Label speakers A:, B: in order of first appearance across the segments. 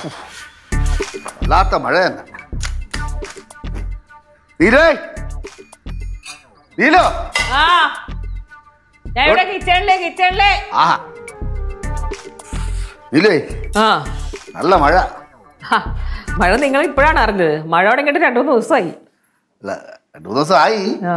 A: വല്ലാത്ത മഴ തന്നെ നീലേ നീലോ
B: ആ ഞാൻ ഇവിടെ കിച്ചണിലെ കിച്ചണിലെ
A: ആ നീലേ
B: ആ
A: നല്ല മഴ
B: ഹ, മഴ നിങ്ങൾ ഇപ്പോഴാണ് അറിഞ്ഞത് മഴ തുടങ്ങിയിട്ട് രണ്ടു മൂന്ന് ദിവസമായി
A: അല്ല രണ്ടു മൂന്ന് ദിവസം ആയി
B: ആ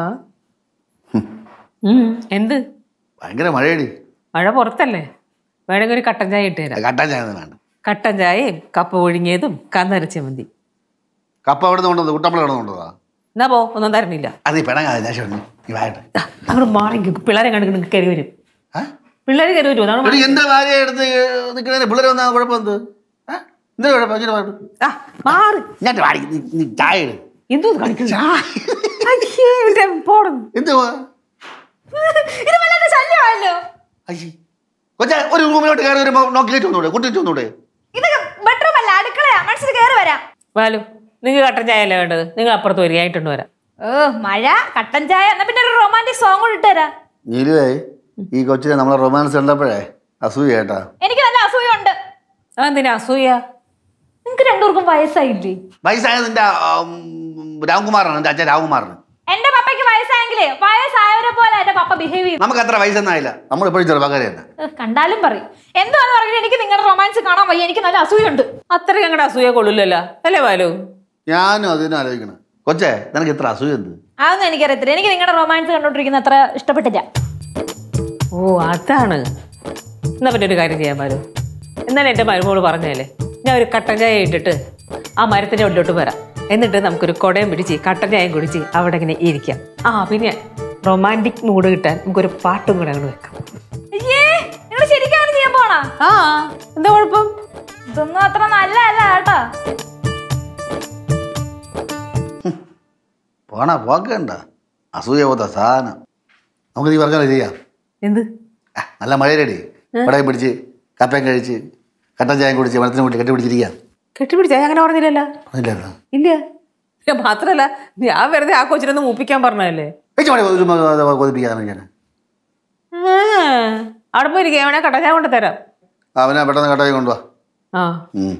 B: ഉം, എന്ത്
A: ഭയങ്കര മഴയടി
B: മഴ പുറത്തല്ലേ വേണമെങ്കിൽ ഒരു കട്ടൻ ചായ ഇട്ട് തരാം
A: കട്ടാൻ ചായ വേണ്ട
B: കട്ടൻ ചായയും കപ്പ ഒഴുങ്ങിയതും കന്നരച്ച മതി
A: കപ്പ എവിടെ നിന്ന് കൊണ്ടുവന്നത് കുട്ടമ്പള എവിടെ നിന്ന് കൊണ്ടുവന്നതാ
B: എന്നാ പോ ഒന്നും തരണില്ല
A: അത് ഈ പെണങ്ങാതെ ഞാൻ ക്ഷണിച്ചു നീ വായിട്ട്
B: അങ്ങോട്ട് മാറി പിള്ളേരെ കണ്ടു കയറി വരും പിള്ളേർ കയറി വരും അതാണ്
A: എടി എന്റെ ഭാര്യ എടുത്ത് നിൽക്കുന്നതിന് പിള്ളേർ വന്നാൽ കുഴപ്പം എന്ത് ഏ? എന്താ കുഴപ്പം ഇങ്ങനെ പാട്ട്
B: ആ, മാറി
A: ഞാൻ വാടി നീ- നീ ചായ ഇട്
B: എന്തോ ഇത് കാണിക്കുന്നത്
A: ചായ
B: അയ്യേ, ഇവന്റെ പോടുന്നു
A: എന്തുവാ
C: ഇത് വല്ലാത്ത ശല്യമായല്ലോ
A: അയ്യേ കൊച്ചാ ഒരു റൂമിലോട്ട് കയറി വരുമ്പോ നോക്കിയിട്ട് വന്നൂടെ കുട്ടിയിട്ട് വന്നൂടെ
C: ഇതൊക്കെ ബെഡ്റൂം അല്ല അടുക്കളയാ മനസ്സിൽ കയറി വരാം
B: വാലു നിങ്ങൾ കട്ടൻ ചായ അല്ലേ വേണ്ടത് നിങ്ങൾ അപ്പുറത്ത് വരികയായിട്ടുണ്ട് വരാം
C: ഓ മഴ കട്ടൻ ചായ എന്നാ പിന്നെ ഒരു റൊമാൻറ്റിക് സോങ് കൂടി ഇട്ടുതരാം
A: നീലുവേ ഈ കൊച്ചിനെ നമ്മളെ റൊമാൻസ് കണ്ടപ്പോഴേ അസൂയ കേട്ടാ
C: എനിക്ക് നല്ല അസൂയുണ്ട്
B: ആ എന്തിനാ അസൂയ
C: നിങ്ങൾക്ക് രണ്ടുപേർക്കും വയസ്സായില്ലേ
A: വയസ്സായ നിന്റെ ആം, രാംകുമാറാണ് എന്റെ അച്ഛൻ രാംകുമാറിന്
C: എന്റെ പപ്പയ്ക്ക് വയസ്സായെങ്കിലേ വയസ്സായവരെ പോലെ എന്റെ പപ്പ ബിഹേവ് ചെയ്തു
A: നമുക്ക് അത്ര വയസ്സൊന്നായില്ല നമ്മൾ ഇപ്പോഴും ചെറുപ്പക്കാരെ തന്നെ
C: ഏഹ്, കണ്ടാലും പറയും എന്തുവാന്ന് പറഞ്ഞാൽ എനിക്ക് നിങ്ങളുടെ റൊമാൻസ് കാണാൻ വയ്യ എനിക്ക് നല്ല അസൂയുണ്ട്
B: അത്രയും ഞങ്ങളുടെ അസൂയ കൊള്ളില്ലല്ലോ അല്ലേ വാലു
A: ഞാനും അതിനെ ആലോചിക്കണം കൊച്ചേ നിനക്ക് ഇത്ര അസൂയ എന്ത്
C: അതൊന്നും എനിക്കറിയത്തില്ല എനിക്ക് നിങ്ങളുടെ റൊമാൻസ് കണ്ടോണ്ടിരിക്കുന്ന അത്ര ഇഷ്ടപ്പെട്ടില്ല
B: ഓ അതാണ് എന്നാ പിന്നെ ഒരു കാര്യം ചെയ്യാൻ പാലു എന്നാലും എൻ്റെ മരുമോള് പറഞ്ഞല്ലേ ഞാൻ ഒരു കട്ടൻ ചായ ഇട്ടിട്ട് ആ മരത്തിൻ്റെ ഉള്ളിലോട്ട് വരാം എന്നിട്ട് നമുക്കൊരു കുടയും പിടിച്ച് കട്ടൻ ചായയും കുടിച്ച് അവിടെ ഇങ്ങനെ ഇരിക്കാം ആ പിന്നെ റൊമാൻറ്റിക് മൂഡ് കിട്ടാൻ നമുക്കൊരു പാട്ടും കൂടെ അങ്ങോട്ട് വെക്കാം
C: അയ്യേ നിങ്ങൾ ശരിക്കാണ് ചെയ്യാൻ പോണാ
B: ആ എന്താ കുഴപ്പം
C: ഇതൊന്നും അത്ര നല്ലതല്ല കേട്ടോ
A: പോണ പോക്കണ്ട അസൂയ പോത്ത സാധനം നമുക്ക് നീ പറഞ്ഞാലോ ചെയ്യാം
B: എന്ത്
A: ആ, നല്ല മഴയിലടി പടയം പിടിച്ച് കപ്പയും കഴിച്ച് കട്ടൻ ചായം കുടിച്ച് മരത്തിന് വീട്ടിൽ കെട്ടി പിടിച്ചിരിക്കാം
B: കെട്ടിപ്പിടിച്ചാ ഞാൻ അങ്ങനെ പറഞ്ഞില്ലല്ലോ
A: പറഞ്ഞില്ലായിരുന്നോ?
B: ഇല്ല ഞാൻ മാത്രല്ല ഞാൻ വെറുതെ ആ കൊച്ചിനൊന്ന് മൂപ്പിക്കാൻ പറഞ്ഞതല്ലേ
A: ഏച്ചി മടി ഒരു മ- അത് കൊതിപ്പിക്കാന്ന് ഞാൻ
B: ആ, അവിടെ പോയിരിക്കും വേണേ കട്ടൻ ചായ കൊണ്ട് തരാം
A: അവനെ പെട്ടെന്ന് കട്ടായി കൊണ്ടുവാ
B: ആ
A: ഉം.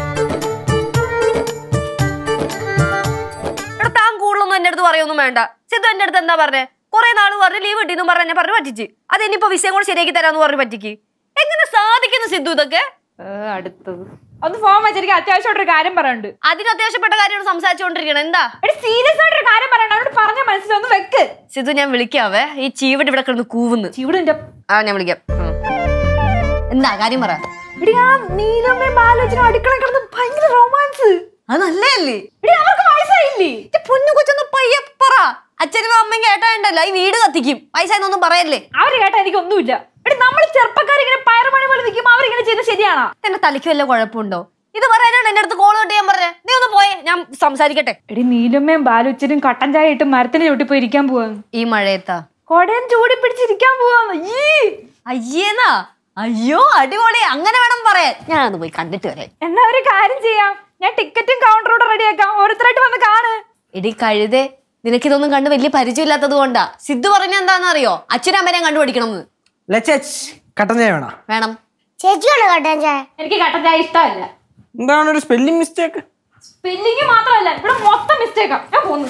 D: എടാ താൻ കൂടുതലൊന്നും എന്റെ അടുത്ത് പറയൊന്നും വേണ്ട സിദ്ധു എന്റെ അടുത്ത് എന്താ പറഞ്ഞേ കുറെ നാള് പറഞ്ഞ് ലീവ് കിട്ടിയെന്നും പറഞ്ഞ് എന്നെ പറഞ്ഞ് പറ്റിച്ച് അത് ഇനിയിപ്പോ വിഷയം കൂടെ ശരിയാക്കി തരാന്ന് പറഞ്ഞ് പറ്റിക്ക് എങ്ങനെ സാധിക്കുന്നു സിദ്ധു ഇതൊക്കെ
C: അടുത്തത് ഒന്ന് ഫോൺ വെച്ചിരിക്കും അത്യാവശ്യമായിട്ടൊരു കാര്യം പറയാനുണ്ട്
D: അതിന് അത്യാവശ്യപ്പെട്ട കാര്യമാണ് സംസാരിച്ചുകൊണ്ടിരിക്കണം എന്താ
C: എടി സീരിയസ് ആയിട്ടൊരു കാര്യം പറയണ്ട അവനോട് പറഞ്ഞ മനസ്സിലൊന്ന് വെക്ക്
D: സിദ്ധു ഞാൻ വിളിക്കാവേ ഈ ചീവിട്ട് ഇവിടെ കിടന്ന് കൂവുന്നു
C: ഇവിടെ എന്റെ
D: ആ ഞാൻ വിളിക്കാം ഉം. എന്താ കാര്യം പറ
C: എടി ആ നീലമ്മയും ബാലോചനും അടുക്കള കിടന്ന് ഭയങ്കര റൊമാൻസ്
D: അത് നല്ലതല്ലേ
C: എടി അവർക്ക് വയസ്സായില്ലേ
D: പൊന്നു കൊച്ചൊന്ന് പയ്യെ പറ അച്ഛനും അമ്മയും കേട്ടാണ്ടല്ല ഈ വീട് കത്തിക്കും വയസ്സായെന്നൊന്നും പറയല്ലേ
C: അവര് കേട്ടാ എനിക്കൊന്നുമില്ല എടി നമ്മൾ ചെറുപ്പക്കാർ ഇങ്ങനെ പയറുമണി പോലെ നിൽക്കുമ്പോ അവരിങ്ങനെ ചെയ്യുന്നത് ശരിയാണോ
D: എന്റെ തലയ്ക്ക് വല്ല കുഴപ്പമുണ്ടോ ഇത് പറയാനാണ് എന്റെ അടുത്ത് കോൾ കിട്ടി ഞാൻ പറഞ്ഞേ നീ ഒന്ന് പോയേ ഞാൻ സംസാരിക്കട്ടെ
C: എടി നീലമ്മയും ബാലുച്ചനും കട്ടൻ ചായ ഇട്ട് മരത്തിന് ചവിട്ടി പോയി ഇരിക്കാൻ പോവാന്ന്
D: ഈ മഴയത്താ
C: കൊടയും ചൂടി പിടിച്ചിരിക്കാൻ പോവാന്ന് ഈ
D: അയ്യേന്നാ അയ്യോ അടിപൊളി അങ്ങനെ വേണം പറയാൻ ഞാനൊന്ന് പോയി കണ്ടിട്ട് വരാം
C: എന്നാ ഒരു കാര്യം ചെയ്യാം ഞാൻ ടിക്കറ്റും കൗണ്ടറോടെ റെഡിയാക്കാം ഓരോരുത്തരായിട്ട് വന്ന് കാണ്
D: എടി കഴുതേ നിനക്കിതൊന്നും കണ്ട് വലിയ പരിചയമില്ലാത്തത് കൊണ്ടാ സിദ്ധു പറഞ്ഞ എന്താണെന്നറിയോ അച്ഛനും അമ്മേനെയും കണ്ടുപിടിക്കണം എന്ന്
E: ലച്ചച്ച് കട്ടൻ ചായ വേണോ
F: വേണം ചേച്ചിയാണ് കട്ടൻ ചായ
C: എനിക്ക് കട്ടൻ ചായ ഇഷ്ടമല്ല
E: എന്താണ് ഒരു സ്പെല്ലിംഗ് മിസ്റ്റേക്ക്
C: സ്പെല്ലിങ് മാത്രമല്ല ഇവിടെ മൊത്തം മിസ്റ്റേക്കാ ഞാൻ പോന്നു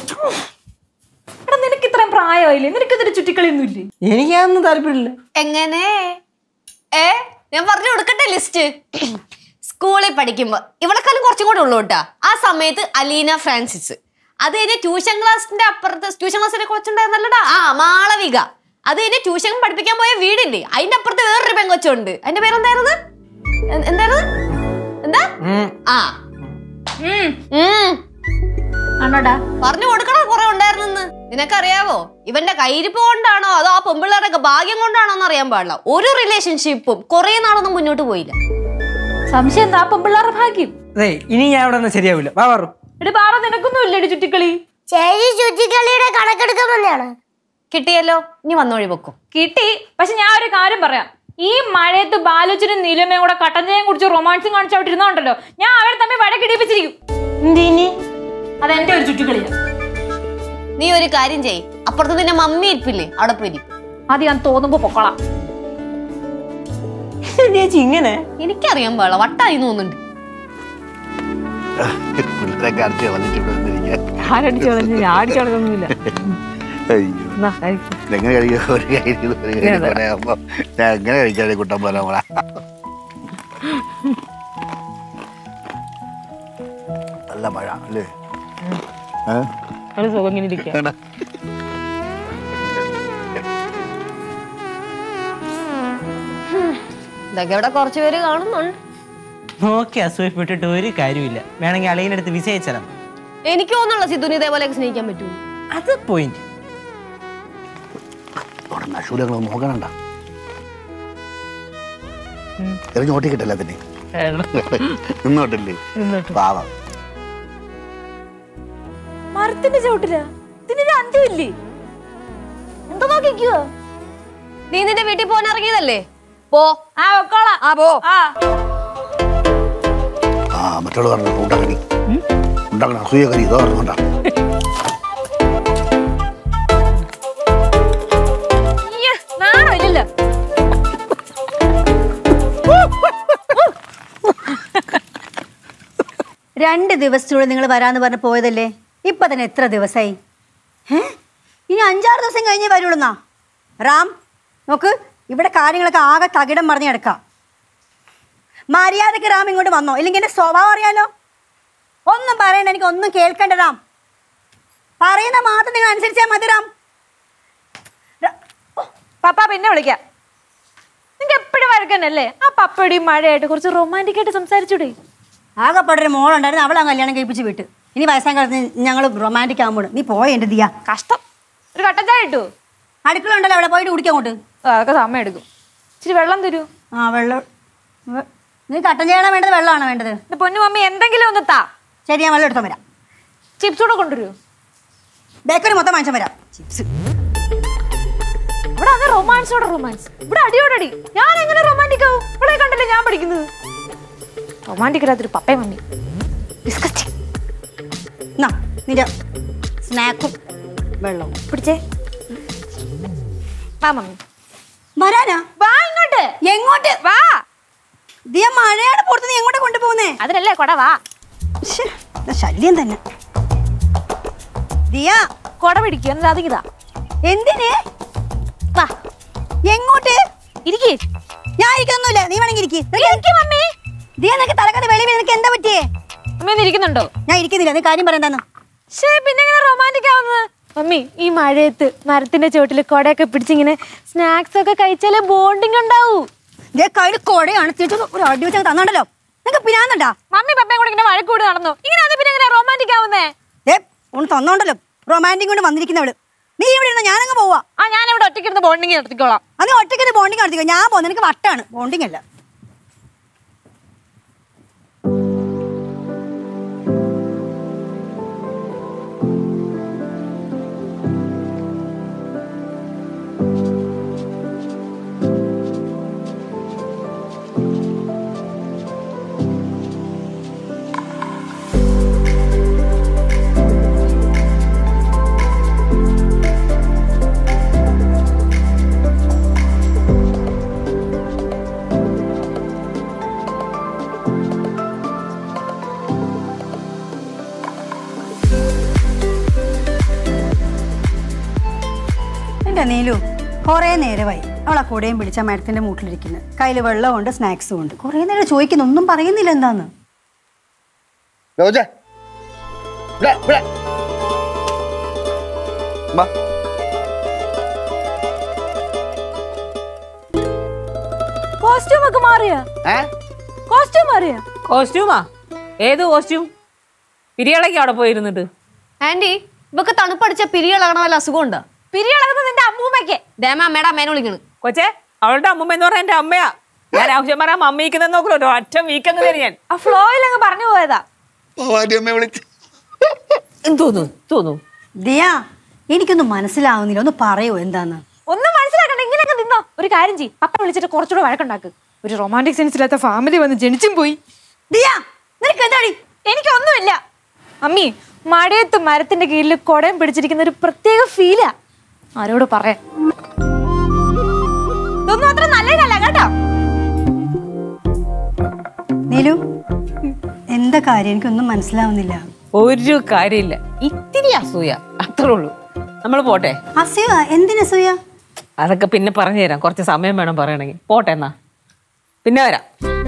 C: എടാ നിനക്ക് ഇത്രയും പ്രായമായില്ലേ നിനക്ക് ഇതൊരു ചുറ്റിക്കളിയൊന്നും ഇല്ലേ
E: എനിക്കതൊന്നും താല്പര്യമില്ല
D: എങ്ങനെ ഏ ഞാൻ പറഞ്ഞു കൊടുക്കട്ടെ ലിസ്റ്റ് സ്കൂളിൽ പഠിക്കുമ്പോ ഇവളെക്കാളും കുറച്ചും കൂടെ ഉള്ളൂ കേട്ടാ ആ സമയത്ത് അലീന ഫ്രാൻസിസ് അത് കഴിഞ്ഞ് ട്യൂഷൻ ക്ലാസിന്റെ അപ്പുറത്ത് ട്യൂഷൻ ക്ലാസ്സിന്റെ കൊച്ചുണ്ടായിരുന്നല്ലടാ ആ മാളവിക അത് കഴിഞ്ഞ് ട്യൂഷൻ പഠിപ്പിക്കാൻ പോയ വീടില്ലേ അതിന്റെ അപ്പുറത്ത് വേറൊരു പെങ്കൊച്ചുണ്ട് അതിന്റെ പേരെന്തായിരുന്നു എ- എന്തായിരുന്നു എന്താ ആ ഉം.
C: ആണോടാ
D: പറഞ്ഞു കൊടുക്കണ കുറെ ഉണ്ടായിരുന്നെന്ന് നിനക്കറിയാവോ ഇവന്റെ കയ്യിരിപ്പ് കൊണ്ടാണോ അതോ ആ പെമ്പിള്ളേരുടെ ഭാഗ്യം കൊണ്ടാണോ എന്ന് അറിയാൻ പാടില്ല ഒരു റിലേഷൻഷിപ്പും കുറെ നാളൊന്നും മുന്നോട്ട് പോയില്ല
C: സംശയം എന്താ പെമ്പിള്ളാരുടെ ഭാഗ്യം
E: അതെ ഇനി ഞാൻ ഇവിടെ നിന്ന് ശരിയാവില്ല വാ പറു
C: എടി ബാറ നിനക്കൊന്നും ഇല്ലടി ചുറ്റിക്കളി
F: ചേച്ചി ചുറ്റിക്കളിയുടെ കണക്കെടുക്കാൻ വന്നെയാണ്
D: കിട്ടിയല്ലോ ഇനി വന്നോഴി വെക്കും
C: കിട്ടി പക്ഷെ ഞാൻ ഒരു കാര്യം പറയാം ഈ മഴയത്ത് ബാലോച്ചനും നീലമ്മയും കൂടെ കട്ടൻ ചായം കുടിച്ച് റൊമാൻസും കാണിച്ചോട്ടിരുന്നോണ്ടല്ലോ ഞാൻ അവരെ തമ്മിൽ വഴക്കിടിപ്പിച്ചിരിക്കും
F: എന്തിന്
C: അതെന്റെ ഒരു ചുറ്റിക്കളിയാ
D: നീ ഒരു കാര്യം ചെയ് അപ്പുറത്ത് നിന്റെ മമ്മി ഇരിപ്പില്ലേ അവിടെ പോയി ഇരി.
C: അത് ഞാൻ തോന്നുമ്പോ പൊക്കോളാം
E: ചേച്ചി ഇങ്ങനെ
D: എനിക്കറിയാൻ പാടില്ല വട്ടായി തോന്നുന്നുണ്ട്
A: പിള്ളേരൊക്കെ അടിച്ച് കളഞ്ഞിട്ട് ഇവിടെ വന്നിരിക്കാൻ
B: ആരടിച്ചു കളഞ്ഞു ഞാൻ അടിച്ചു കളഞ്ഞൊന്നുമില്ല
A: അയ്യോ
B: എന്നാ കഴിക്ക്.
A: ഇതെങ്ങനെ കഴിക്കും ഒരു കഴിക്കും ഒരു കഴിക്കും പറയാകുമ്പോ ഞാൻ എങ്ങനെ കഴിച്ചാലേ കുട്ടം പോലെ നമ്മളെ നല്ല മഴ അല്ലേ ഏ?
B: ഒരു സുഖം ഇങ്ങനെ ഇരിക്കുക
A: വേണ്ട.
D: ഇതൊക്കെ ഇവിടെ കുറച്ച് പേര് കാണുന്നുണ്ട്
E: നോക്കി അസൂയപ്പെട്ടിട്ട് ഒരു കാര്യമില്ല വേണമെങ്കിൽ അളിയനടുത്ത് വിജയിച്ചാലും
D: എനിക്ക് തോന്നുള്ള സിദ്ധുന് ഇതേപോലെയൊക്കെ സ്നേഹിക്കാൻ പറ്റൂ
E: അത് പോയിന്റ്
A: അവിടെ നശൂലങ്ങൾ നോക്കണണ്ട എറിഞ്ഞ് ഓട്ടിക്കിട്ടല്ല തന്നെ നിന്നോട്ടില്ലേ പാവം
C: മരത്തിന്റെ ചവിട്ടില്ല ഇതിനൊരു അന്ത്യമില്ലേ എന്താ നോക്കിക്കോ
D: നീ നിന്റെ വീട്ടിൽ പോകാൻ ഇറങ്ങിയതല്ലേ പോ
C: ആ വെക്കോളാം
D: ആ പോ
C: ആ
A: ആ മറ്റുള്ള പറഞ്ഞു ഉണ്ടാക്കണി ഉണ്ടാക്കണം അസൂയക്കരി ഇതോ പറഞ്ഞോണ്ടാ
C: ഇയ്യ്, നാണം ഇല്ലല്ലോ
G: രണ്ട് ദിവസത്തിനുള്ളിൽ നിങ്ങൾ വരാന്ന് പറഞ്ഞ് പോയതല്ലേ ഇപ്പൊ തന്നെ എത്ര ദിവസമായി ഏ ഇനി അഞ്ചാറ് ദിവസം കഴിഞ്ഞേ വരുള്ളൂന്നാ റാം നോക്ക് ഇവിടെ കാര്യങ്ങളൊക്കെ ആകെ തകിടം മറിഞ്ഞ് കിടക്കാം മര്യാദക്ക് റാം ഇങ്ങോട്ട് വന്നോ ഇല്ലെങ്കിൽ എൻ്റെ സ്വഭാവം അറിയാലോ ഒന്നും പറയണ്ട എനിക്ക് ഒന്നും കേൾക്കണ്ട റാം പറയുന്ന മാത്രം നിങ്ങൾ അനുസരിച്ചാൽ മതി റാം ര-
C: പപ്പ പിന്നെ വിളിക്കാം നിങ്ങക്ക് എപ്പോഴും വരക്കന്നല്ലേ ആ പപ്പയുടെയും മഴയായിട്ട് കുറച്ച് റൊമാൻറ്റിക് ആയിട്ട് സംസാരിച്ചൂടെ
G: ആകെപ്പെട്ടൊരു മോളുണ്ടായിരുന്നു അവളെ കല്യാണം കഴിപ്പിച്ച് വിട്ട് ഇനി വയസ്സാം കാലത്ത് ഞങ്ങൾ റൊമാൻറ്റിക് ആകുമ്പോൾ നീ പോയ എൻ്റെ ദിയ
C: കഷ്ടം ഒരു കട്ടൻ ചായ ഇട്ടു
G: അടുക്കള ഉണ്ടല്ലോ അവിടെ പോയിട്ട് കുടിക്കാൻ അങ്ങോട്ട്
C: അതൊക്കെ സമയം എടുക്കും ഇച്ചിരി വെള്ളം തരൂ
G: ആ വെള്ളം വെ- നീ കട്ടൻ ചെയ്യണോ വേണ്ടത് വെള്ളമാണോ വേണ്ടത്
C: എന്റെ പൊന്നു മമ്മി എന്തെങ്കിലും ഒന്ന് താ
G: ശരി ഞാൻ വെള്ളം എടുത്തോ വരാം
C: ചിപ്സ് കൂടെ കൊണ്ടുവരൂ
G: ബേക്കറി മൊത്തം വാങ്ങിച്ചാൽ വരാം ചിപ്സ്
C: ഇവിടെ അത് റൊമാൻസോടെ റൊമാൻസ് ഇവിടെ അടിയോടെ അടി ഞാൻ എങ്ങനെ റൊമാൻറ്റിക് ആവും ഇവിടെ കണ്ടല്ലേ ഞാൻ പഠിക്കുന്നത് റൊമാൻറ്റിക് ഇല്ലാത്തൊരു പപ്പയും മമ്മി ഡിസ്കസ്റ്റിംഗ്
G: എന്നാ നിന്റെ സ്നാക്കും വെള്ളവും
C: പിടിച്ചേ വാ മമ്മി
G: വരാനാ
C: വാ ഇങ്ങോട്ട്
G: എങ്ങോട്ട്
C: വാ
G: ദിയ മഴയാണ് പുറത്ത് നീ എങ്ങോട്ട് കൊണ്ടുപോകുന്നേ
C: അതിനല്ലേ കൊട വാ
G: ശ്ശേ, ഇത് ശല്യം തന്നെ ദിയ
C: കൊട പിടിക്കുക എന്നിട്ട് അതിങ്ങിതാ
G: എന്തിന്
C: വാ
G: എങ്ങോട്ട്
C: ഇരിക്കേ
G: ഞാൻ ഇരിക്കൊന്നുമില്ല നീ വേണമെങ്കിൽ ഇരിക്കും
C: മമ്മി
G: ദിയ നിനക്ക് തലക്കത്ത് വെളി വീണ് നിനക്ക് എന്താ പറ്റിയേ
C: അമ്മ ഒന്ന് ഇരിക്കുന്നുണ്ടോ
G: ഞാൻ ഇരിക്കുന്നില്ല നീ കാര്യം പറയണ്ടെന്ന്
C: ശേ പിന്നെ എങ്ങനെ റൊമാൻറ്റിക് ആവുന്നത് മമ്മി ഈ മഴയത്ത് മരത്തിന്റെ ചോട്ടിൽ കൊടയൊക്കെ പിടിച്ചിങ്ങനെ സ്നാക്സ് ഒക്കെ കഴിച്ചാലേ ബോണ്ടിങ് ഉണ്ടാവൂ
G: ഇതേ കയ്യിൽ കൊടയാണ് തിരിച്ചു ഒരു അടി വെച്ച് തന്നോണ്ടല്ലോ നിനക്ക് പിന്നാന്നുണ്ടാ
C: മമ്മി പപ്പയും കൂടെ ഇങ്ങനെ വഴക്കൂടി നടന്നു ഇങ്ങനെ അത് പിന്നെ എങ്ങനെ റൊമാൻറ്റിക് ആവുന്നേ
G: ഏ ഒന്ന് തന്നോണ്ടല്ലോ റൊമാൻറ്റിക് കൊണ്ട് വന്നിരിക്കുന്നവള് നീ ഇവിടെ ഇരുന്ന ഞാനങ്ങ് പോവാ
C: ആ ഞാൻ ഇവിടെ ഒറ്റയ്ക്കിരുന്ന് ബോണ്ടിങ് നടത്തിക്കോളാം
G: അത് ഒറ്റയ്ക്ക് ബോണ്ടിങ് നടത്തിക്കോ ഞാൻ പോകുന്നത് നിനക്ക് വട്ടാണ് ബോണ്ടിങ് അല്ല എന്റെ നീലു കുറേ നേരമായി അവളെ കൂടെയും പിടിച്ച മരത്തിന്റെ മൂട്ടിലിരിക്കുന്നത് കയ്യിൽ വെള്ളമുണ്ട് സ്നാക്സും ഉണ്ട് കുറേ നേരം ചോദിക്കുന്നു ഒന്നും പറയുന്നില്ല എന്താന്ന്
A: രോജേ, ഇവിടെ, ഇവിടെ. വാ.
C: കോസ്റ്റ്യൂം ഒക്കെ മാറിയ
A: ഏ?
C: കോസ്റ്റ്യൂം മാറിയ
B: കോസ്റ്റ്യൂമാ ഏത് കോസ്റ്റ്യൂം പിരിയളയ്ക്ക് അവിടെ പോയിരുന്നിട്ട്
D: ആന്റി ഇവക്ക് തണുപ്പടിച്ച പിരികളകണ വല്ല അസുഖം ഉണ്ടോ
C: പിരിയളകുന്നത് നിന്റെ അമ്മൂമ്മയ്ക്ക്
D: ദേമ അമ്മയുടെ അമ്മേനെ വിളിക്കണ്
B: കൊച്ചേ അവളുടെ അമ്മൂമ്മ എന്ന് പറഞ്ഞാൽ എന്റെ അമ്മയാ ഞാൻ ആവശ്യം പറയാൻ മമ്മിക്കുന്ന നോക്കലോ ഒരു ഒറ്റ വീക്കങ്ങ് തരും ഞാൻ
C: ആ ഫ്ലോയിൽ അങ്ങ് പറഞ്ഞു പോയതാ
A: ഭവാനി അമ്മയെ വിളിച്ച്
B: തോന്നു തോന്നു
G: ദിയ എനിക്കൊന്നും മനസ്സിലാവുന്നില്ല ഒന്ന് പറയൂ എന്താന്ന്
C: ഒന്നും മനസ്സിലാക്കണ്ട ഇങ്ങനെയൊക്കെ നിന്നോ ഒരു കാര്യം ചെയ്യ് പപ്പ വിളിച്ചിട്ട് കുറച്ചുകൂടെ വഴക്കുണ്ടാക്ക് ഒരു റൊമാൻറ്റിക് സെൻസ് ഇല്ലാത്ത ഫാമിലി വന്ന് ജനിച്ചും പോയി
G: ദിയ നിനക്ക് എന്താടി
C: എനിക്കൊന്നുമില്ല അമ്മി മഴയത്ത് മരത്തിന്റെ കീഴിൽ കുടയും പിടിച്ചിരിക്കുന്ന ഒരു പ്രത്യേക ഫീലാ ആരോട് പറയാ ഇതൊന്നും അത്ര നല്ലതല്ല കേട്ടോ
G: നീലു എന്താ കാര്യം എനിക്കൊന്നും മനസ്സിലാവുന്നില്ല
B: ഒരു കാര്യമില്ല ഇത്തിരി അസൂയ അത്രേ ഉള്ളൂ നമ്മൾ പോട്ടെ
G: അസൂയ എന്തിനസൂയ
B: അതൊക്കെ പിന്നെ പറഞ്ഞു തരാം കുറച്ച് സമയം വേണം പറയണമെങ്കിൽ പോട്ടെ എന്നാ പിന്നെ വരാം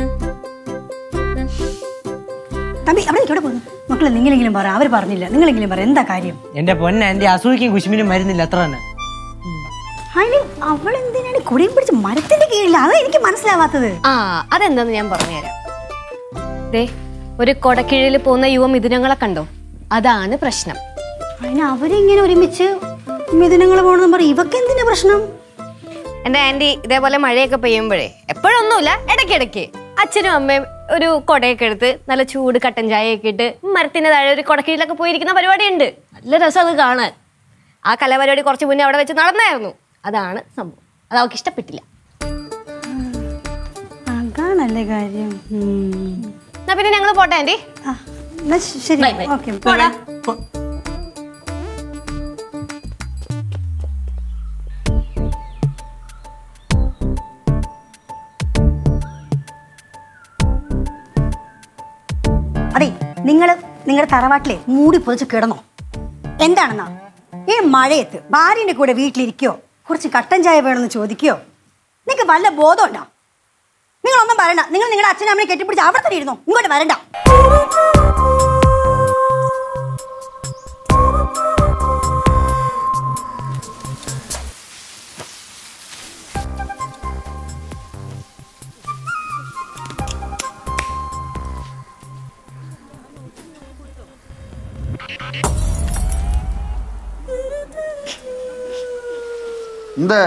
G: തമ്പി അവിടെ ഇവിടെ പോകുന്നു മക്കളെ നിങ്ങളെങ്കിലും പറ അവർ പറഞ്ഞില്ല നിങ്ങളെങ്കിലും പറ എന്താ കാര്യം
E: എന്റെ പൊന്ന എന്റെ അസൂയക്കും കുശ്മിനും മരുന്നില്ല അത്ര തന്നെ
G: അതിന് അവൾ എന്തിനാണ് കുടിയും പിടിച്ച് മരത്തിന്റെ കീഴിൽ അതാ എനിക്ക് മനസ്സിലാവാത്തത്
D: ആ അതെന്താന്ന് ഞാൻ പറഞ്ഞുതരാം ദേ ഒരു കൊടക്കീഴിൽ പോകുന്ന യുവ മിഥുനങ്ങളെ കണ്ടോ അതാണ് പ്രശ്നം
G: അതിന് അവരിങ്ങനെ ഒരുമിച്ച് മിഥുനങ്ങൾ പോകണമെന്ന് പറയും ഇവക്ക് എന്തിനാ പ്രശ്നം
D: എന്റെ ആന്റി ഇതേപോലെ മഴയൊക്കെ പെയ്യുമ്പോഴേ എപ്പോഴൊന്നുമില്ല ഇടയ്ക്കിടയ്ക്ക് അച്ഛനും അമ്മയും ഒരു കൊടയൊക്കെ എടുത്ത് നല്ല ചൂട് കട്ടൻ ചായയൊക്കെ ഇട്ട് മരത്തിന്റെ താഴെ ഒരു കൊടക്കീഴിലൊക്കെ പോയിരിക്കുന്ന പരിപാടിയുണ്ട് നല്ല രസം അത് കാണാൻ ആ കലാപരിപാടി കുറച്ച് മുന്നേ അവിടെ വെച്ച് നടന്നായിരുന്നു അതാണ് സംഭവം അത് അവൾക്ക് ഇഷ്ടപ്പെട്ടില്ല
G: അതാണല്ലേ കാര്യം ഉം.
D: എന്നാ പിന്നെ ഞങ്ങൾ പോട്ടെ ആന്റി
G: ആ, എന്നാ ശരി
D: Bye, bye.
G: ഓക്കെ
D: പോടാ
G: അതെ നിങ്ങൾ നിങ്ങളുടെ തറവാട്ടിലെ മൂടി പൊതിച്ച് കിടന്നോ എന്താണെന്നാ ഈ മഴയത്ത് ഭാര്യന്റെ കൂടെ വീട്ടിലിരിക്കോ കുറച്ച് കട്ടൻ ചായ വേണമെന്ന് ചോദിക്കോ നിങ്ങൾക്ക് വല്ല ബോധം ഉണ്ടോ നിങ്ങളൊന്നും പറയണ്ട നിങ്ങൾ നിങ്ങളുടെ അച്ഛനും അമ്മയെ കെട്ടിപ്പിടിച്ച് അവിടെ തന്നെ ഇരുന്നോ ഇങ്ങോട്ട് വരണ്ട
A: എന്ത്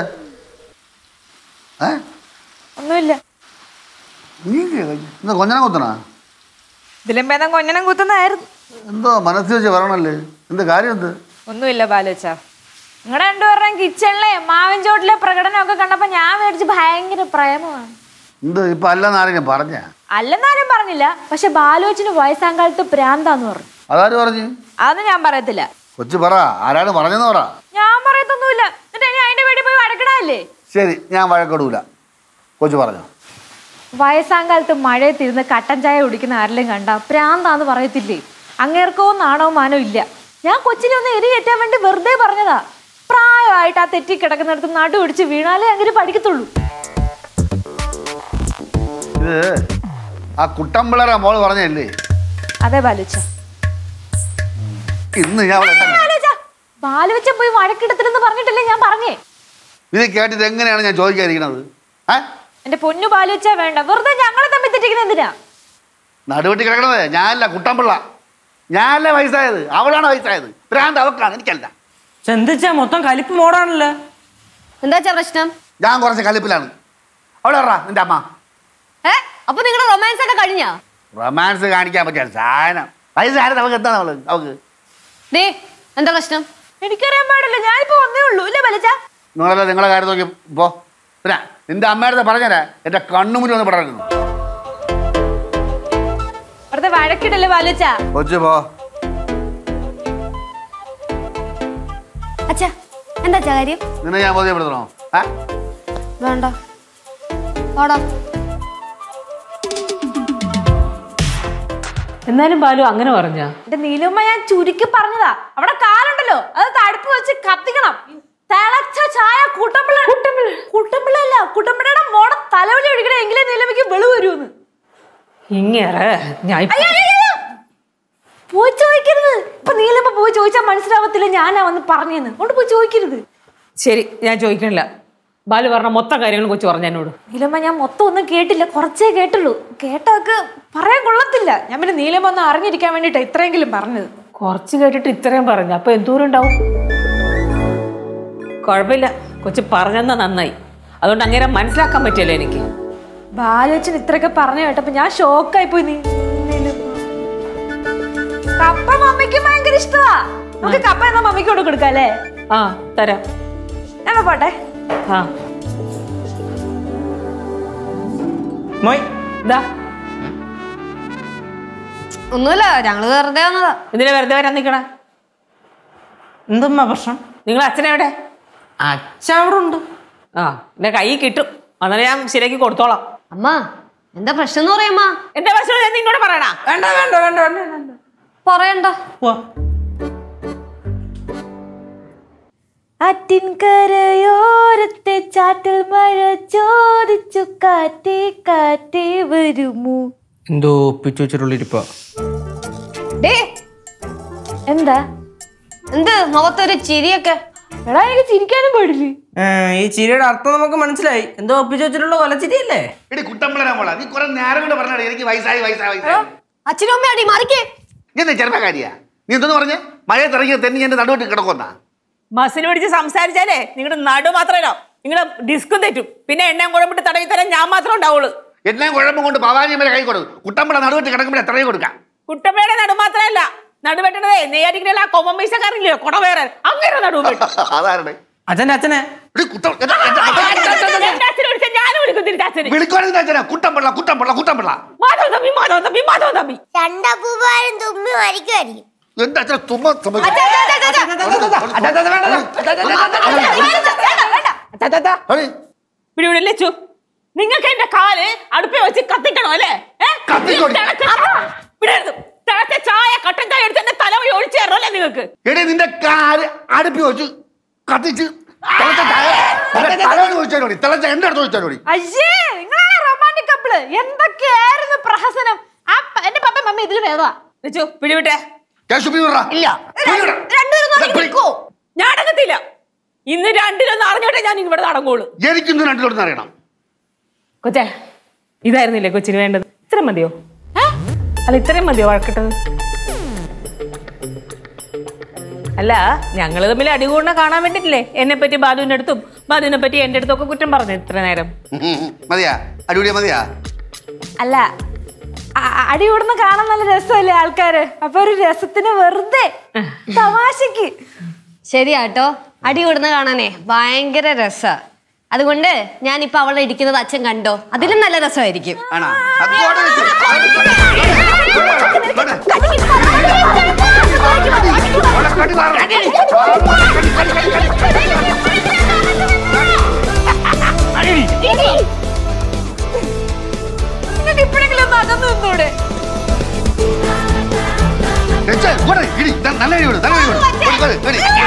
A: ഏ
C: ഒന്നുമില്ല
A: നീ എന്താ കൊഞ്ഞനം കുത്തണ
C: ഇതിലും ഭേദം കൊഞ്ഞനം കുത്തുന്നതായിരുന്നു
A: എന്തോ മനസ്സിൽ വെച്ച് പറയണല്ലേ എന്ത് കാര്യം എന്ത്
C: ഒന്നുമില്ല ബാലുച്ച നിങ്ങളുടെ രണ്ടുപേരുടെയും കിച്ചണിലെ മാവിൻ ചോട്ടിലെ പ്രകടനമൊക്കെ കണ്ടപ്പോ ഞാൻ മേടിച്ച് ഭയങ്കര പ്രേമമാണ്
A: എന്ത് ഇപ്പൊ അല്ലെന്ന് ആരെങ്കിലും പറഞ്ഞ
C: അല്ലെന്നാരും പറഞ്ഞില്ല പക്ഷെ ബാലോച്ചിന് വയസ്സാം കാലത്ത് പ്രാന്താന്ന് പറഞ്ഞു
A: അതാര് പറഞ്ഞു
C: അതൊന്നും ഞാൻ പറയത്തില്ല
A: കൊച്ചു പറ ആരാണ് പറഞ്ഞെന്ന് പറ
C: ഞാൻ പറയത്തൊന്നുമില്ല എന്നിട്ട് ഇനി അതിന്റെ വീട്ടിൽ പോയി വടക്കണല്ലേ
A: ശരി ഞാൻ വഴക്കിടൂല കൊച്ചു പറഞ്ഞു
C: വയസ്സാം കാലത്ത് മഴയത്തിരുന്ന് കട്ടൻ ചായ കുടിക്കുന്ന ആരെങ്കിലും കണ്ട പ്രാന്താന്ന് പറയത്തില്ലേ അങ്ങേർക്കോ നാണോ മാനോ ഇല്ല ഞാൻ കൊച്ചിനെ ഒന്ന് എരി കയറ്റാൻ വേണ്ടി വെറുതെ പറഞ്ഞതാ പ്രായമായിട്ട് ആ തെറ്റി കിടക്കുന്നിടത്ത് നടു പിടിച്ച് വീണാലേ അങ്ങനെ പഠിക്കത്തുള്ളൂ
A: ഇത് ആ കുട്ടമ്പിളറെ മോള് പറഞ്ഞല്ലേ
C: അതെ ബാലുച്ച
A: ഇന്ന് ഞാൻ അവളെ എന്താ-
C: ബാലുച്ച ബാലുവച്ച പോയി വഴക്കിടത്തില്ലെന്ന് പറഞ്ഞിട്ടല്ലേ ഞാൻ പറഞ്ഞേ
A: ഇത് കേട്ടിട്ട് എങ്ങനെയാണ് ഞാൻ ചോദിക്കാതിരിക്കണത് ഏ
C: എന്റെ പൊന്നു ബാലുവച്ച വേണ്ട വെറുതെ ഞങ്ങളെ തമ്മിൽ തെറ്റിക്കുന്ന എന്തിനാ
A: നടുവെട്ടി കിടക്കണത് ഞാനല്ല കുട്ടമ്പിള്ള ഞാനല്ല വയസ്സായത് അവളാണ് വയസ്സായത് ഭ്രാന്ത് അവക്കാണ് എനിക്കല്ല
E: പക്ഷെ എന്താ മൊത്തം കലിപ്പ് മോടാണല്ലോ
D: എന്താ വെച്ചാ പ്രശ്നം
A: ഞാൻ കുറച്ച് കലിപ്പിലാണ് അവിടെ പറ നിന്റെ അമ്മ
D: ഏ അപ്പൊ നിങ്ങളുടെ റൊമാൻസ് ഒക്കെ കഴിഞ്ഞാ
A: റൊമാൻസ് കാണിക്കാൻ പറ്റിയ സാധനം വയസ്സായത് അവൾക്ക് എന്താണ് അവള് അവക്ക്
D: ദേ എന്താ പ്രശ്നം
C: എനിക്കറിയാൻ പാടില്ല ഞാനിപ്പോ വന്നേ ഉള്ളൂ ഇല്ലേ ബാലുച്ച
A: നിങ്ങളല്ല നിങ്ങളെ കാര്യം നോക്കി പോ പിന്നെ നിന്റെ അമ്മയുടെ പറഞ്ഞരാ എന്റെ കണ്ണുമുന്നിൽ വന്ന് പടരുന്നു
C: വെറുതെ വഴക്കിടല്ലേ ബാലുച്ച
A: കൊച്ചു പോ
D: അച്ഛാ എന്താ അച്ഛാ കാര്യം
A: നിന്നെ ഞാൻ ബോധ്യപ്പെടുത്തണോ ഏ
D: വേണ്ട ഓടാ
B: എന്നാലും ബാലു അങ്ങനെ പറഞ്ഞ
C: എന്റെ നീലുമ്മ ഞാൻ ചുരുക്കി പറഞ്ഞതാ അവിടെ കാലുണ്ടല്ലോ അത് തടുപ്പ് വെച്ച് കത്തിക്കണം തിളച്ച ചായ കുട്ടമ്പിള്ള കുട്ടമ്പിള്ള കുട്ടമ്പിള്ളല്ല കുട്ടമ്പിള്ളയുടെ മോടെ തലവലി ഒഴിക്കണേ എങ്കിലേ നീലമ്മയ്ക്ക് വെളു വരുമെന്ന്
B: ഇങ്ങനെ ഞാൻ ഇപ്പൊ-
C: അയ്യോ, അയ്യോ, അയ്യോ. പോയി ചോദിക്കരുത് ഇപ്പൊ നീലമ്മ പോയി ചോദിച്ചാൽ മനസ്സിലാവത്തില്ല ഞാനാ വന്ന് പറഞ്ഞെന്ന് അതുകൊണ്ട് പോയി ചോദിക്കരുത്
B: ശരി ഞാൻ ചോദിക്കണില്ല ബാലു പറഞ്ഞ മൊത്തം കാര്യങ്ങളും കൊച്ചു പറഞ്ഞു എന്നോട്
C: നീലമ്മ ഞാൻ മൊത്തം ഒന്നും കേട്ടില്ല കുറച്ചേ കേട്ടുള്ളൂ കേട്ടതൊക്കെ പറയാൻ കൊള്ളത്തില്ല ഞാൻ പിന്നെ നീലമ്മ ഒന്ന് അറിഞ്ഞിരിക്കാൻ വേണ്ടിട്ടാ ഇത്രയെങ്കിലും പറഞ്ഞത്
B: കുറച്ച് കേട്ടിട്ട് ഇത്രയും പറഞ്ഞു അപ്പൊ എന്തോരം ഉണ്ടാവും കുഴപ്പമില്ല കൊച്ചു പറഞ്ഞെന്നാ നന്നായി അതുകൊണ്ട് അങ്ങനെ മനസ്സിലാക്കാൻ പറ്റിയല്ലോ എനിക്ക്
C: ബാലച്ചൻ ഇത്രയൊക്കെ പറഞ്ഞു കേട്ടപ്പോ ഞാൻ ഷോക്കായി പോയി നീ നീലമ്മ. കപ്പ മമ്മിക്ക് ഭയങ്കര ഇഷ്ടമാ നമുക്ക് കപ്പ എന്നാ മമ്മിക്ക് കൊണ്ട് കൊടുക്കാം അല്ലേ
B: ആ തരാം
C: എന്നാ പോട്ടെ
B: ആ
E: മോയ്
B: ഇതാ
D: ഒന്നുമില്ല ഞങ്ങള് വെറുതെ വന്നതാ
B: എന്തിനാ വെറുതെ വരാൻ നിൽക്കണേ
E: എന്തുമ്മ പ്രശ്നം
B: നിങ്ങൾ അച്ഛനെവിടെ
E: അച്ഛൻ അവിടെ ഉണ്ട്
B: ആ എന്റെ കൈ കിട്ടും അന്നേരം ഞാൻ ശരിയാക്കി കൊടുത്തോളാം
D: അമ്മ എന്താ പ്രശ്നം എന്ന് പറയുമ്മാ
B: എന്റെ പ്രശ്നം ഞാൻ നിന്നോട് പറയണ
E: വേണ്ട വേണ്ട വേണ്ട വേണ്ട വേണ്ട
D: പറയണ്ട
E: പോ
C: ആറ്റിൻകരയോരത്തെ ചാറ്റൽ മഴ ചോദിച്ചു കാറ്റേ കാറ്റേ വരുമോ
E: എന്തോ ഒപ്പിച്ചു വെച്ചിട്ടുള്ളിരിപ്പോ
D: ഡേ
C: എന്താ
D: എന്ത് മുഖത്തൊരു ചിരിയൊക്കെ
C: എടാ എനിക്ക് ചിരിക്കാനും പാടില്ലേ
E: ഈ ചിരിയുടെ അർത്ഥം നമുക്ക് മനസ്സിലായി എന്തോ ഒപ്പിച്ചു വെച്ചിട്ടുള്ള കൊലച്ചിരിയല്ലേ
A: എടി കുട്ടമ്പിളരാ മോളാ നീ കുറെ നേരം കൊണ്ട് പറഞ്ഞാടി എനിക്ക് വയസ്സായി വയസ്സായി വയസ്സായി
D: അച്ഛനും അമ്മയാടി മറിക്കേ
A: നീ എന്താ ചെറുപ്പക്കാരിയാ നീ എന്തെന്ന് പറഞ്ഞ് മഴയത്ത് ഇറങ്ങിയ തെന്നി എന്റെ നടുവിട്ട് കിടക്കുന്നാ
B: ബസ്സിന് പിടിച്ച് സംസാരിച്ചാലേ നിങ്ങളുടെ നടു മാത്രമല്ലോ നിങ്ങളുടെ ഡിസ്കും തെറ്റും പിന്നെ എണ്ണയും കുഴമ്പിട്ട് തടവി തരാൻ ഞാൻ മാത്രമേ ഉണ്ടാവുള്ളൂ
A: എല്ലാം കുഴപ്പം കൊണ്ട് പവാനിയമ്മ കൈ കൊടുക്കും കുട്ടമ്പിള നടുവിട്ട് കിടക്കുമ്പോൾ എത്രയും കൊടുക്കാം
B: കുട്ടപ്പയുടെ നടു മാത്രമല്ല നടു വെട്ടണതേ നെയ്യാറ്റിക്കല ആ കൊമ്പം പൈസക്കാരില്ലേ കൊട വേറെ അങ്ങനെ നടുവ് വെട്ടും
A: അതാണ്
E: അച്ഛൻ്റെ അച്ഛനെ
A: എടി കുട്ടം എടാ, എടാ, എടാ, എടാ, എടാ, എടാ.
B: എന്റെ അച്ഛനെ വിളിച്ചാൽ ഞാനും വിളിക്കും തിരിച്ച് അച്ഛന്
A: വിളിക്കുവാനെന്താ അച്ഛനാ കുട്ടമ്പിള്ള കുട്ടമ്പിള്ള കുട്ടമ്പിള്ള
B: മാധവ തമ്പി മാധവ തമ്പി മാധവ തമ്പി
F: രണ്ടപ്പൂപ്പാരും തുമ്മി മരിക്കുമായിരിക്കും
A: എന്റെ അച്ഛൻ തുമ്മ
D: അച്ഛാ, അച്ഛാ, അച്ഛാ, അച്ഛാ.
A: എടി,
B: ഇവിടെ ഇവിടെ ലച്ചു നിങ്ങൾക്ക് എന്റെ കാല് അടുപ്പേ വെച്ച് കത്തിക്കണോ അല്ലേ ഏ?
A: കത്തിക്കോടി.
B: തിളച്ച ചായ- ഇവിടെ ഇരുന്നു. തിളച്ച ചായ കട്ടൻ ചായ എടുത്ത് എന്റെ തല വഴി ഒഴിച്ചു തരണോ അല്ലേ നിങ്ങൾക്ക്
A: എടി നിന്റെ കാല് അടുപ്പി വെച്ച് കത്തിച്ച് തിളച്ച ചായ നിന്റെ തലയിൽ ഒഴിച്ചാലോടി തിളച്ച എന്റെ അടുത്ത് ഒഴിച്ചാലോടി
C: അയ്യേ നിങ്ങളാണ് റൊമാൻറ്റിക് കപ്പിള് എന്തൊക്കെയായിരുന്നു പ്രഹസനം ആ പ- എന്റെ പപ്പ മമ്മി ഇതിൽ ഭേദമാ
B: ലച്ചു പിടിവിട്ടെ
A: കേശു പിടിവിടറാ.
B: ഇല്ല
A: പിടിവിട.
D: രണ്ടുപേരും ഒന്ന് ഇറങ്ങി നിൽക്കോ
B: ഞാൻ അടങ്ങത്തില്ല ഇന്ന് രണ്ടിലൊന്ന് അറിഞ്ഞോട്ടെ ഞാൻ ഇവിടെ നടങ്ങോളൂ
A: എനിക്കൊന്നും രണ്ടിലോട്ട് അറിയണം
B: കൊച്ചേ ഇതായിരുന്നില്ലേ കൊച്ചിന് വേണ്ടത് ഇത്രയും മതിയോ ഏ? അല്ല ഇത്രയും മതിയോ വഴക്കിട്ടത് അല്ല ഞങ്ങൾ തമ്മിൽ അടികൂടിനെ കാണാൻ വേണ്ടിട്ടില്ലേ എന്നെ പറ്റി ബാലുവിന്റെ അടുത്തും ബാലുവിനെ പറ്റി എന്റെ അടുത്തും ഒക്കെ കുറ്റം പറഞ്ഞു ഇത്ര നേരം
A: ഉം, ഉം. മതിയാ അടിപൊളിയാ മതിയാ
C: അല്ല അ- അ- അടി കൂടുന്ന കാണാൻ നല്ല രസമല്ലേ ആൾക്കാര് അപ്പൊ ഒരു രസത്തിന് വെറുതെ തമാശക്ക്
D: ശരിയാട്ടോ അടി കൂടുന്ന കാണാനേ ഭയങ്കര രസ അതുകൊണ്ട് ഞാൻ ഇപ്പൊ അവളെ ഇരിക്കുന്നത് അച്ഛൻ കണ്ടോ അതിലും നല്ല രസമായിരിക്കും
A: ആണോ അങ്ങോട്ട് വെച്ചു. ഇവിടെ. അവളെ കടി മാറണം. കടി, കടി, കടി, കടി.
C: നിങ്ങൾക്ക് ഇപ്പോഴെങ്കിലും ഒന്ന് അകന്നു നിന്നൂടെ
A: രക്ഷ, ഇങ്ങോട്ട് ഇടി. നല്ല ഇടി വിട്, നല്ല ഇടി വിട്. ഇടി, ഇടി.